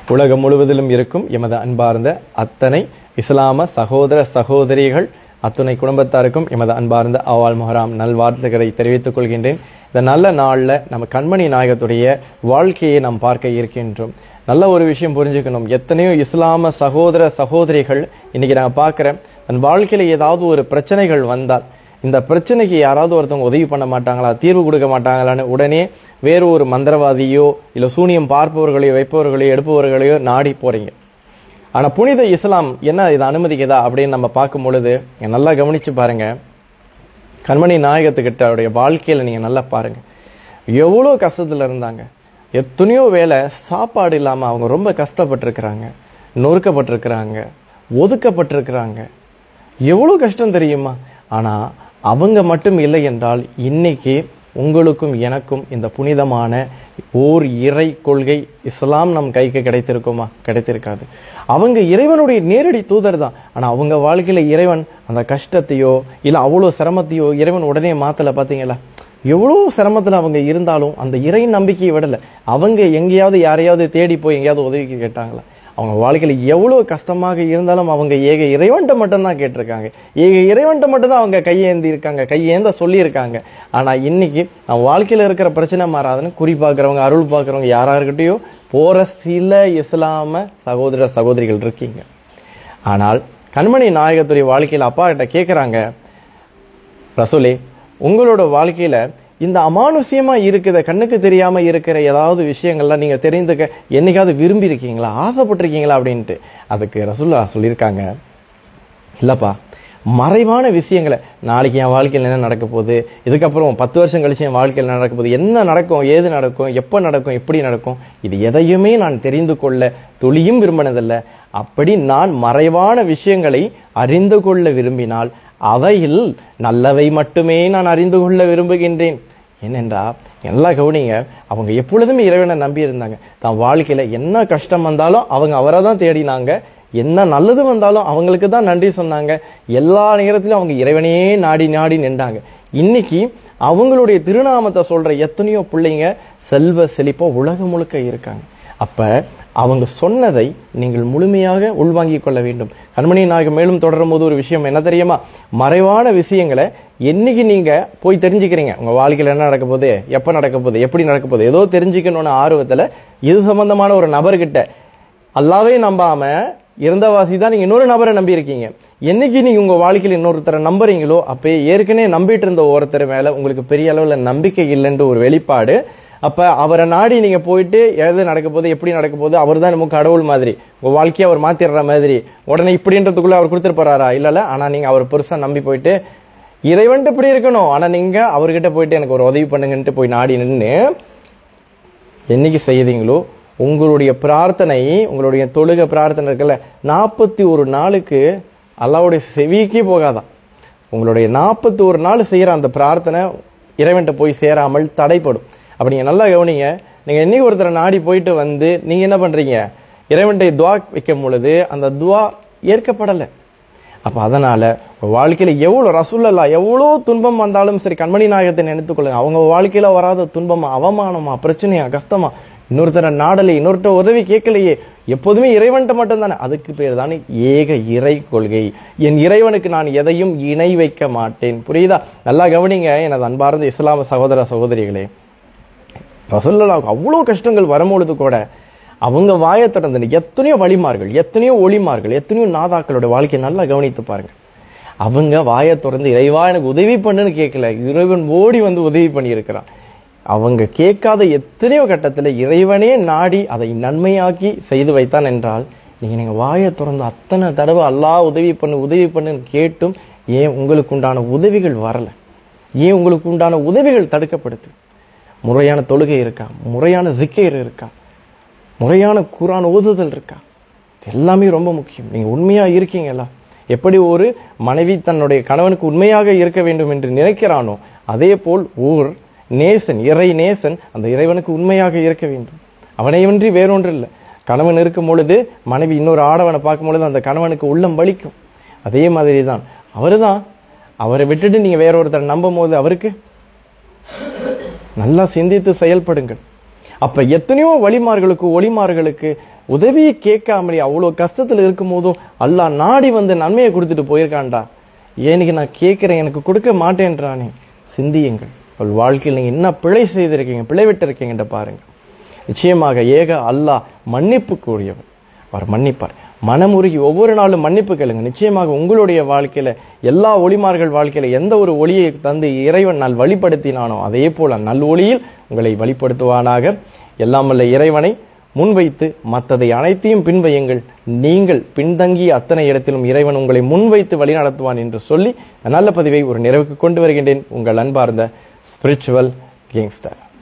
உலகம் முழுவதிலும் இருக்கும் எமது அன்பார்ந்த அத்தனை இஸ்லாம சகோதர சகோதரிகள் அத்துணை குடும்பத்தாருக்கும் எமது அன்பார்ந்த அவால் முஹராம் நல்வாழ்த்துக்களை தெரிவித்துக் கொள்கின்றேன் இந்த நல்ல நாளில் நம்ம கண்மணி நாயகத்துடைய வாழ்க்கையை நாம் பார்க்க இருக்கின்றோம் நல்ல ஒரு விஷயம் புரிஞ்சுக்கணும் எத்தனையோ இஸ்லாம சகோதர சகோதரிகள் இன்னைக்கு நான் பார்க்குறேன் தன் வாழ்க்கையில் ஏதாவது ஒரு பிரச்சனைகள் வந்தால் இந்த பிரச்சனைக்கு யாராவது ஒருத்தவங்க உதவி பண்ண மாட்டாங்களா தீர்வு கொடுக்க மாட்டாங்களான்னு உடனே வேறு ஒரு மந்திரவாதியோ இல்லை சூனியம் பார்ப்பவர்களையோ வைப்பவர்களையோ எடுப்பவர்களையோ நாடி போறீங்க ஆனா புனித இஸ்லாம் என்ன இதை அனுமதிக்குதா அப்படின்னு நம்ம பார்க்கும் பொழுது நீங்க நல்லா கவனிச்சு பாருங்க கண்மணி நாயகத்துக்கிட்ட அவருடைய வாழ்க்கையில நீங்க நல்லா பாருங்க எவ்வளோ கஷ்டத்துல இருந்தாங்க எத்தனையோ வேலை சாப்பாடு இல்லாம அவங்க ரொம்ப கஷ்டப்பட்டிருக்கிறாங்க நொறுக்கப்பட்டிருக்கிறாங்க ஒதுக்கப்பட்டிருக்கிறாங்க எவ்வளோ கஷ்டம் தெரியுமா ஆனா அவங்க மட்டும் இல்லை என்றால் இன்னைக்கு உங்களுக்கும் எனக்கும் இந்த புனிதமான ஓர் இறை கொள்கை இஸ்லாம் நம் கைக்கு கிடைத்திருக்குமா கிடைத்திருக்காது அவங்க இறைவனுடைய நேரடி தூதர் தான் ஆனா அவங்க வாழ்க்கையில இறைவன் அந்த கஷ்டத்தையோ இல்ல அவ்வளோ சிரமத்தையோ இறைவன் உடனே மாத்தல பாத்தீங்களா எவ்வளோ சிரமத்துல அவங்க இருந்தாலும் அந்த இறை நம்பிக்கையை விடல அவங்க எங்கேயாவது யாரையாவது தேடி போய் எங்கேயாவது உதவிக்கு கேட்டாங்களா அவங்க வாழ்க்கையில எவ்வளவு கஷ்டமாக இருந்தாலும் அவங்க ஏக இறைவன்ட்ட மட்டும்தான் கேட்டிருக்காங்க ஏக இறைவன்ட்ட மட்டும்தான் அவங்க கையேந்தி இருக்காங்க கையேந்த சொல்லியிருக்காங்க ஆனா இன்னைக்கு நம்ம வாழ்க்கையில இருக்கிற பிரச்சனை மாறாதுன்னு குறி பார்க்குறவங்க அருள் பார்க்குறவங்க யாரா இருக்கட்டையோ போற சில இஸ்லாம சகோதர சகோதரிகள் இருக்கீங்க ஆனால் கண்மணி நாயகத்துடைய வாழ்க்கையில அப்பா கிட்ட கேட்குறாங்க ரசூலே உங்களோட வாழ்க்கையில இந்த அமானுஷ்யமா இருக்கிற கண்ணுக்கு தெரியாம இருக்கிற ஏதாவது விஷயங்கள்லாம் நீங்க தெரிந்துக்க என்னைக்காவது விரும்பி இருக்கீங்களா ஆசைப்பட்டிருக்கீங்களா அப்படின்ட்டு அதுக்கு ரசூல்லா சொல்லியிருக்காங்க இல்லப்பா மறைவான விஷயங்களை நாளைக்கு என் வாழ்க்கையில் என்ன நடக்க போகுது இதுக்கப்புறம் பத்து வருஷம் கழிச்சு என் வாழ்க்கையில் என்ன நடக்க போகுது என்ன நடக்கும் ஏது நடக்கும் எப்போ நடக்கும் எப்படி நடக்கும் இது எதையுமே நான் தெரிந்து கொள்ள துளியும் விரும்பினதில்லை அப்படி நான் மறைவான விஷயங்களை அறிந்து கொள்ள விரும்பினால் அவையில் நல்லவை மட்டுமே நான் அறிந்து கொள்ள விரும்புகின்றேன் என்னென்றா எல்லா கவனிங்க அவங்க எப்பொழுதுமே இறைவனை நம்பி இருந்தாங்க தான் வாழ்க்கையில என்ன கஷ்டம் வந்தாலும் அவங்க அவரை தான் தேடினாங்க என்ன நல்லது வந்தாலும் அவங்களுக்கு தான் நன்றி சொன்னாங்க எல்லா நேரத்திலும் அவங்க இறைவனையே நாடி நாடி நின்றாங்க இன்னைக்கு அவங்களுடைய திருநாமத்தை சொல்ற எத்தனையோ பிள்ளைங்க செல்வ செழிப்பா உலகம் முழுக்க இருக்காங்க அப்ப அவங்க சொன்னதை நீங்கள் முழுமையாக உள்வாங்கிக் கொள்ள வேண்டும் கண்மணி நாயகம் மேலும் தொடரும் போது ஒரு விஷயம் என்ன தெரியுமா மறைவான விஷயங்களை என்னைக்கு நீங்க போய் தெரிஞ்சுக்கிறீங்க உங்க வாழ்க்கையில் என்ன நடக்க போகுது எப்ப நடக்க போகுது எப்படி நடக்க போகுது ஏதோ தெரிஞ்சுக்கணும்னு ஆர்வத்துல இது சம்பந்தமான ஒரு நபர்கிட்ட அல்லாவே நம்பாம இறந்தவாசி தான் நீங்க இன்னொரு நபரை நம்பி இருக்கீங்க என்னைக்கு நீங்க உங்க வாழ்க்கையில் இன்னொருத்தரை நம்புறீங்களோ அப்பயே ஏற்கனவே நம்பிட்டு இருந்த ஒருத்தர் மேல உங்களுக்கு பெரிய அளவுல நம்பிக்கை இல்லைன்ற ஒரு வெளிப்பாடு அப்ப அவரை நாடி நீங்க போயிட்டு எது நடக்க போகுது எப்படி நடக்க போகுது அவர் தான் நமக்கு கடவுள் மாதிரி உங்க வாழ்க்கையை அவர் மாத்திடுற மாதிரி உடனே இப்படின்றதுக்குள்ள அவர் கொடுத்துருப்பாரா இல்ல ஆனா நீங்க அவர் பெருசா நம்பி போயிட்டு இறைவன்ட்டு இப்படி இருக்கணும் ஆனா நீங்க அவர்கிட்ட போயிட்டு எனக்கு ஒரு உதவி பண்ணுங்கன்ட்டு போய் நாடி நின்று என்னைக்கு செய்தீங்களோ உங்களுடைய பிரார்த்தனை உங்களுடைய தொழுக பிரார்த்தனை இருக்குல்ல நாற்பத்தி ஒரு நாளுக்கு அல்லாவுடைய செவிக்கே போகாதான் உங்களுடைய நாற்பத்தி ஒரு நாள் செய்யற அந்த பிரார்த்தனை இறைவன்ட்ட போய் சேராமல் தடைப்படும் அப்ப நீங்க நல்லா கவனிங்க நீங்க என்னைக்கு ஒருத்தரை நாடி போயிட்டு வந்து நீங்க என்ன பண்றீங்க இறைவன்ட்டை துவா வைக்கும் பொழுது அந்த துவா ஏற்கப்படலை அப்ப அதனால வாழ்க்கையில எவ்வளவு ரசூல்லா எவ்வளோ துன்பம் வந்தாலும் சரி கண்மணி நாயகத்தை நினைத்துக்கொள்ளுங்க அவங்க வாழ்க்கையில வராத துன்பமா அவமானமா பிரச்சனையா கஷ்டமா இன்னொருத்தர நாடலை இன்னொருத்த உதவி கேட்கலையே எப்போதுமே இறைவன்ட்ட மட்டும்தானே அதுக்கு பேர் தானே ஏக இறை கொள்கை என் இறைவனுக்கு நான் எதையும் இணை வைக்க மாட்டேன் புரியுதா நல்லா கவனிங்க எனது அன்பார்ந்த இஸ்லாம சகோதர சகோதரிகளே ரசூல்லாவுக்கு அவ்வளோ கஷ்டங்கள் வரும்பொழுது கூட அவங்க வாயை திறந்து எத்தனையோ வழிமார்கள் எத்தனையோ ஒளிமார்கள் எத்தனையோ நாதாக்களோட வாழ்க்கையை நல்லா கவனித்து பாருங்க அவங்க வாயை திறந்து இறைவா எனக்கு உதவி பண்ணுன்னு கேட்கல இறைவன் ஓடி வந்து உதவி பண்ணியிருக்கிறான் அவங்க கேட்காத எத்தனையோ கட்டத்தில் இறைவனே நாடி அதை நன்மையாக்கி செய்து வைத்தான் என்றால் நீங்க நீங்க வாயை திறந்து அத்தனை தடவை அல்லாஹ் உதவி பண்ணு உதவி பண்ணுன்னு கேட்டும் ஏன் உங்களுக்கு உண்டான உதவிகள் வரல ஏன் உங்களுக்கு உண்டான உதவிகள் தடுக்கப்படுது முறையான தொழுகை இருக்கா முறையான ஜிக்கேர் இருக்கா முறையான குரான் ஓதுதல் இருக்கா இது எல்லாமே ரொம்ப முக்கியம் நீங்க உண்மையா இருக்கீங்களா எப்படி ஒரு மனைவி தன்னுடைய கணவனுக்கு உண்மையாக இருக்க வேண்டும் என்று நினைக்கிறானோ அதே போல் ஊர் நேசன் இறை நேசன் அந்த இறைவனுக்கு உண்மையாக இருக்க வேண்டும் அவனையொன்றி வேறொன்று இல்லை கணவன் இருக்கும் பொழுது மனைவி இன்னொரு ஆடவனை பார்க்கும் பொழுது அந்த கணவனுக்கு உள்ளம் வலிக்கும் அதே மாதிரி தான் அவரு தான் அவரை விட்டுட்டு நீங்க வேற ஒருத்தரை நம்பும் போது அவருக்கு நல்லா சிந்தித்து செயல்படுங்கள் அப்ப எத்தனையோ வழிமார்களுக்கு ஒளிமார்களுக்கு உதவியை கேட்காமலே அவ்வளோ கஷ்டத்துல இருக்கும் போதும் அல்லாஹ் நாடி வந்து நன்மையை கொடுத்துட்டு போயிருக்கான்டா ஏனுக்கு நான் கேட்கிறேன் எனக்கு கொடுக்க மாட்டேன்றானே சிந்தியுங்கள் உங்கள் வாழ்க்கையில் நீங்க என்ன பிழை செய்திருக்கீங்க பிழை விட்டு இருக்கீங்கன்ற பாருங்க நிச்சயமாக ஏக அல்லாஹ் மன்னிப்பு கூடியவர் அவர் மன்னிப்பார் மனமுருகி ஒவ்வொரு நாளும் மன்னிப்பு கேளுங்க நிச்சயமாக உங்களுடைய வாழ்க்கையில எல்லா ஒளிமார்கள் வாழ்க்கையில எந்த ஒரு ஒளியை தந்து இறைவன் நல் வழிப்படுத்தினானோ அதே போல நல் ஒளியில் உங்களை வழிப்படுத்துவானாக எல்லாம் வல்ல இறைவனை முன்வைத்து மற்றதை அனைத்தையும் பின்வையுங்கள் நீங்கள் பின்தங்கிய அத்தனை இடத்திலும் இறைவன் உங்களை முன்வைத்து வழிநடத்துவான் என்று சொல்லி நல்ல பதிவை ஒரு நிறைவுக்கு கொண்டு வருகின்றேன் உங்கள் அன்பார்ந்த ஸ்பிரிச்சுவல் கேங்ஸ்டர்